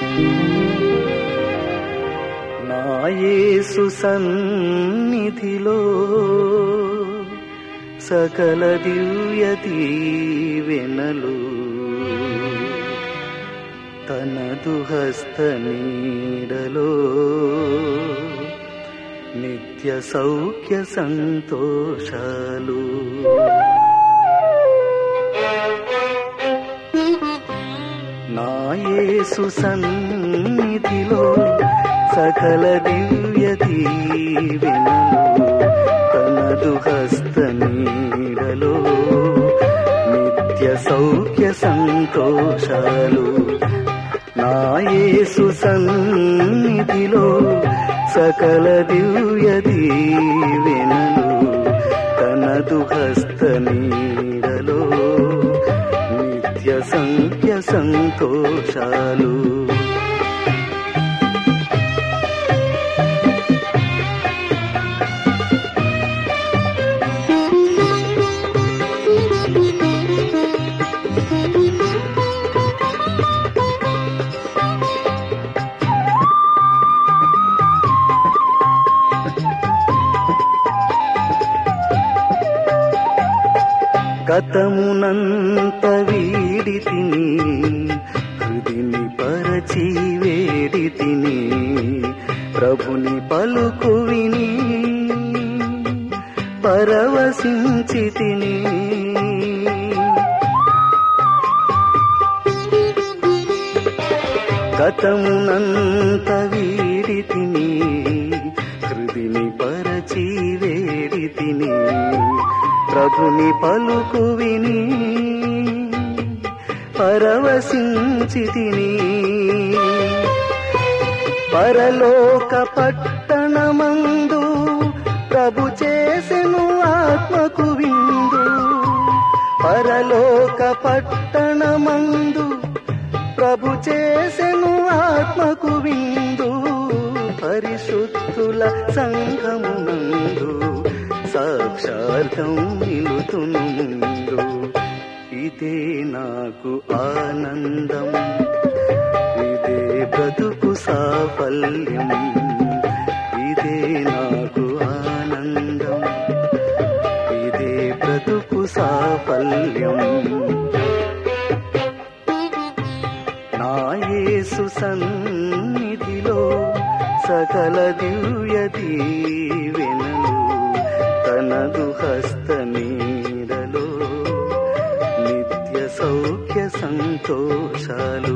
నా యేసు సన్నిధిలో సకల దివ్య దీవెనలు తనదు హస్త నీడలో నిత్య సౌఖ్య సంతోషాలు నా యేసు సన్నిధిలో సకల దివ్య దీవెనలు తనదు హస్త నీడలో నిత్య సౌఖ్య సంతోషాలు నా యేసు సన్నిధిలో సకల దివ్య దీవెనలు తనదు హస్త నీడలో నిత్య సంఖ్య సంతోషాలు గతమునంత వీడి తిని హృదిని పరచి వేడి తిని ప్రభుని పలుకు విని పరవశించి తిని గతమునంత వీడి తిని హృదిని పరచి వేడి తిని ప్రభుని పలుకు విని పరవశించి తిని పరలోక పట్టణమందు ప్రభు చేసెను ఆత్మకు విందు పరలోక పట్టణమందు ప్రభు చేసెను ఆత్మకు విందు పరిశుద్ధుల సంఘమునందు సాక్షార్థం నిలుతును ముందు ఇదే నాకు ఆనందం ఇదే బ్రతుకు సాఫల్యం ఇదే నాకు ఆనందం ఇదే బ్రతుకు సాఫల్యం నా యేసు సన్నిధిలో సకల దివ్య దీవెనలు తనదు హస్త నీడలో నిత్య సౌఖ్య సంతోషాలు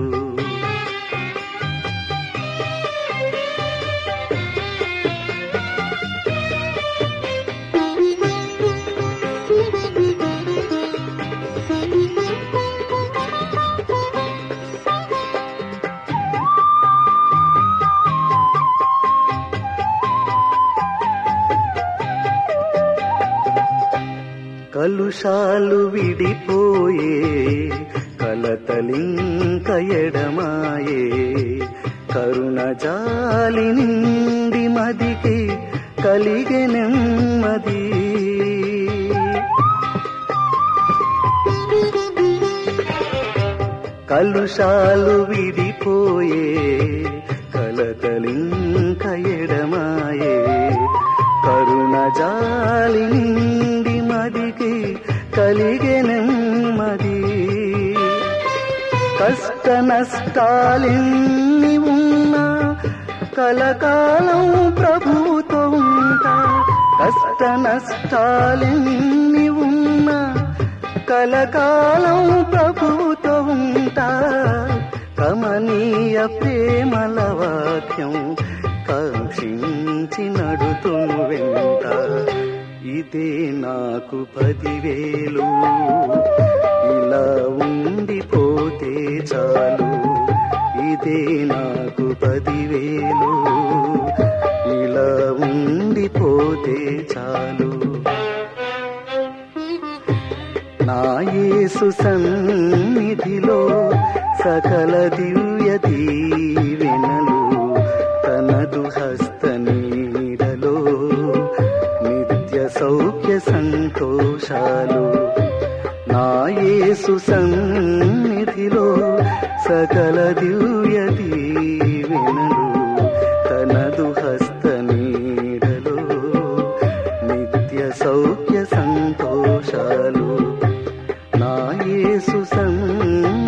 కలుషాలు విడిపోయే కలతలింక ఎడమాయే కరుణ జాలి నిండి మదికి కలిగే నెమ్మది కలుషాలు విడిపోయే కలతలింక ఎడమాయే కరుణ జాలి నిండి మదికి కలిగే నెమ్మది కష్ట నష్టాలెన్ని ఉన్నా కలకాలం ప్రభుతో ఉంటా కష్ట నష్టాలెన్ని ఉన్నా కలకాలం ప్రభుతో ఉంటా కమనీయ ప్రేమల వాక్యం కాంక్షించి నడుతును వెంట ఇదే నాకు పదివేలు ఇలా ఉండిపోతే చాలు ఇదే నాకు పదివేలు ఇలా ఉండిపోతే చాలు నా యేసు సన్నిధిలో సకల దివ్య దీవెనలు తనదు హస్త నీడలో నిత్య సౌఖ్య సంతోషాలు నా యేసు సన్నిధిలో సకల దివ్య దీవెనలు దోషాలు నా యేసు సన్నిధిలో